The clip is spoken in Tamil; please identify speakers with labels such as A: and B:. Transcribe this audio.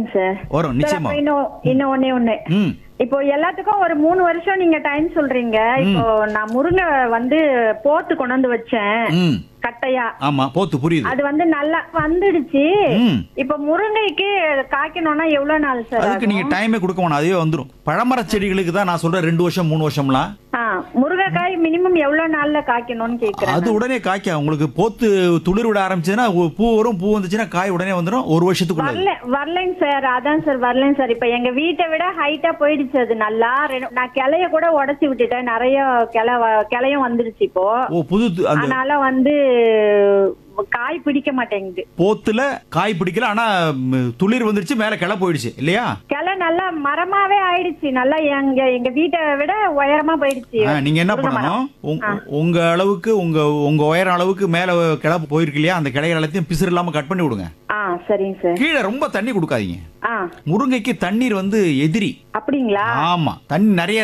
A: வருங்க சார்
B: வரும்
A: சார்,
B: நிச்சயமா
A: அப்ப இன்னும் இன்னும் ஒண்ணே ஒண்ணு
B: ம்
A: இப்போ எல்லாத்துக்கும் ஒரு மூணு வருஷம் நீங்க டைம் சொல்றீங்க இப்போ நான் முருங்கை வந்து போத்து கொண்டு வந்து வச்சேன்
B: ம்
A: கட்டையா
B: ஆமா போத்து புரியுது
A: அது வந்து நல்லா வந்துடுச்சு
B: ம்
A: இப்ப முருங்கைக்கு காய்க்கணும்னா எவ்வளவு நாள் சார்
B: அதுக்கு நீங்க டைமே கொடுக்க வேணாம் அதுவே வந்துரும் பழமர செடிகளுக்கு தான் நான் சொல்றேன் ரெண்டு வருஷம் மூணு வருஷம்லாம்
A: ஆ முருங்கைக்காய் மினிமம் எவ்வளவு நாள்ல காய்க்கணும்னு கேக்குறேன்
B: அது உடனே காய்க்க உங்களுக்கு போத்து துளிர் விட ஆரம்பிச்சதுன்னா ஒ- பூ வரும் பூ வந்துச்சுன்னா காய் உடனே வந்துடும் ஒரு வருஷத்துக்குள்ள
A: வரல வரலைங்க சார் அதான் சார் வரலைங்க சார் இப்ப எங்க வீட்டை விட ஹைட்டா போயிடுச்சு அது நல்லா ரெண்டு- நான் கிளைய கூட உடைச்சு விட்டுட்டேன் நிறைய கிளை வ- கிளையும் வந்துடுச்சு இப்போ
B: ஓ புது து- அந்த
A: அதனால வந்து காய் பிடிக்க மாட்டேங்குது
B: போத்துல காய் பிடிக்கல ஆனா ம், துளிர் வந்துருச்சு மேல கிளை போயிடுச்சு இல்லையா
A: கிளை நல்லா மரமாவே ஆயிடுச்சு நல்லா எங்க எங்க வீட்டை விட உயரமா போயிடுச்சு
B: ஆ, நீங்க என்ன
A: முருங்கை மரம்.
B: பண்ணணும் உங்க- உங்க அளவுக்கு உங்க உங்க உயரம் அளவுக்கு மேல கிளை போயிருக்கு இல்லையா அந்த கிளைகள் எல்லாத்தையும் பிசுறு இல்லாம கட் பண்ணி விடுங்க
A: ஆ சரிங்க சார்
B: கீழே ரொம்ப தண்ணி கொடுக்காதீங்க
A: ஆ
B: முருங்கைக்கு தண்ணீர் வந்து எதிரி
A: அப்படிங்களா
B: ஆமா தண்ணி நிறைய